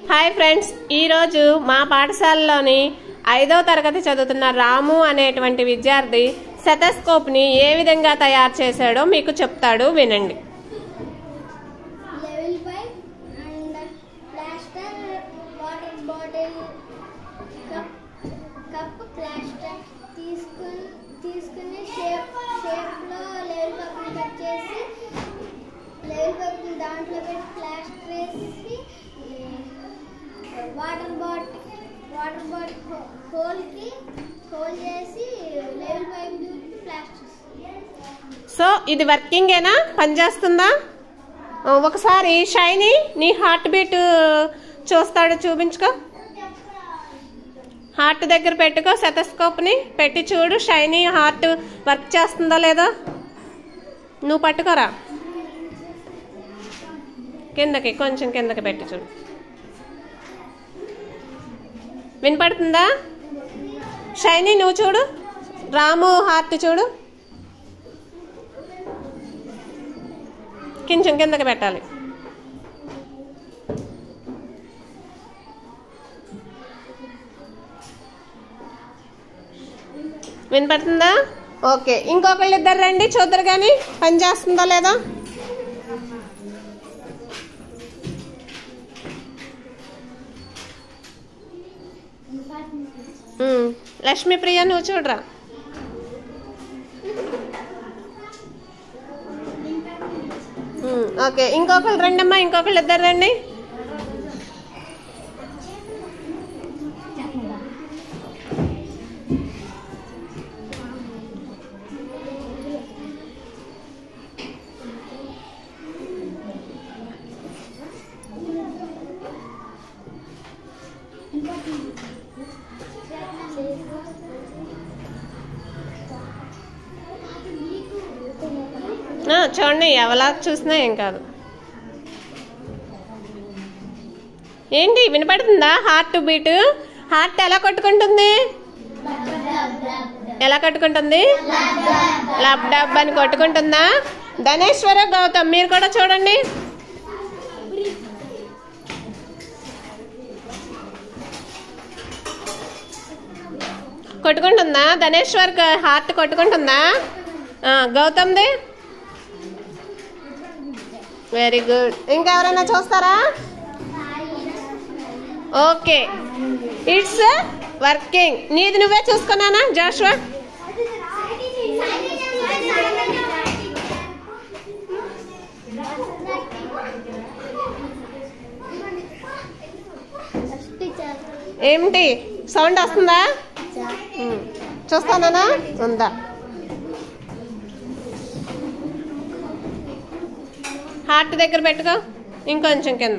Hi friends ఈరోజు మా పాఠశాలలోని ఐదో తరగతి చదువుతున్న రాము అనేటువంటి విద్యార్థి సెటస్కోప్ని ఏ విధంగా తయారు చేశాడో మీకు చెప్తాడు వినండి level pipe and plaster water bottle cup cup plaster తీసుకుని తీసుకుని షేప్ షేప్ లో లెవెల్ పైప్ కట్ చేసి లెవెల్ పైప్ దాంట్లో పెట్టి ప్లాస్టర్ వేసి water bottle water bottle hole కి హోల్ చేసి లెవెల్ పైప్ దూకి ప్లాస్టర్ సో ఇది వర్కింగేనా పనిచేస్తుందా ఆ, ఒకసారి షైనీ నీ హార్ట్ బీట్ చూస్తాడు చూపించుకో హార్ట్ దగ్గర పెట్టుకో సెటస్కోప్ని పెట్టి చూడు షైనీ హార్ట్ వర్క్ చేస్తుందా లేదా నువ్వు పట్టుకోరా కిందకి కొంచెం కిందకి పెట్టి చూడు వినపడుతుందా షైనీ నువ్వు చూడు రాము హార్ట్ చూడు కొంచెం కిందకి పెట్టాలి వినపడుతుందా ఓకే ఇంకొకళ్ళు ఇద్దరు రండి చూద్దరు కానీ పని చేస్తుందా లేదా ఉమ్, లక్ష్మీప్రియ నువ్వు చూడరా ఉమ్, ఓకే ఇంకొకళ్ళు రండమ్మా ఇంకొకళ్ళు ఇద్దరు రండి ఆ, చూడండి ఎవలా చూసినా ఏం కాదు ఏంటి వినపడుతుందా హార్ట్ బీట్ హార్ట్ ఎలా కొట్టుకుంటుంది ఎలా కొట్టుకుంటుంది లబ్ డబ్ అని కొట్టుకుంటుందా ధనేశ్వర గౌతమ్ మీరు కూడా చూడండి కొట్టుకుంటుందా ధనేశ్వర్ హార్ట్ కొట్టుకుంటుందా ఆ, గౌతమ్ది వెరీ గుడ్ ఇంకెవరైనా చూస్తారా ఓకే ఇట్స్ వర్కింగ్ నీది నువ్వే చూసుకున్నానా జాషువా ఏమిటి సౌండ్ వస్తుందా ఉమ్. చూస్తానా ఉందా హార్ట్ దగ్గర పెట్టుకో ఇంకొంచెం కింద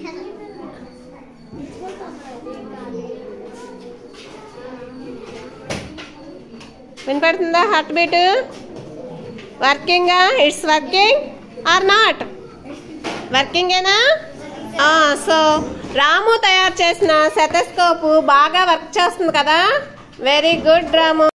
వినపడుతుందా హార్ట్ బీట్ వర్కింగా ఇట్స్ వర్కింగ్ ఆర్ నాట్ వర్కింగేనా సో రాము తయారు చేసిన సెటస్కోప్ బాగా వర్క్ చేస్తుంది కదా వెరీ గుడ్ రాము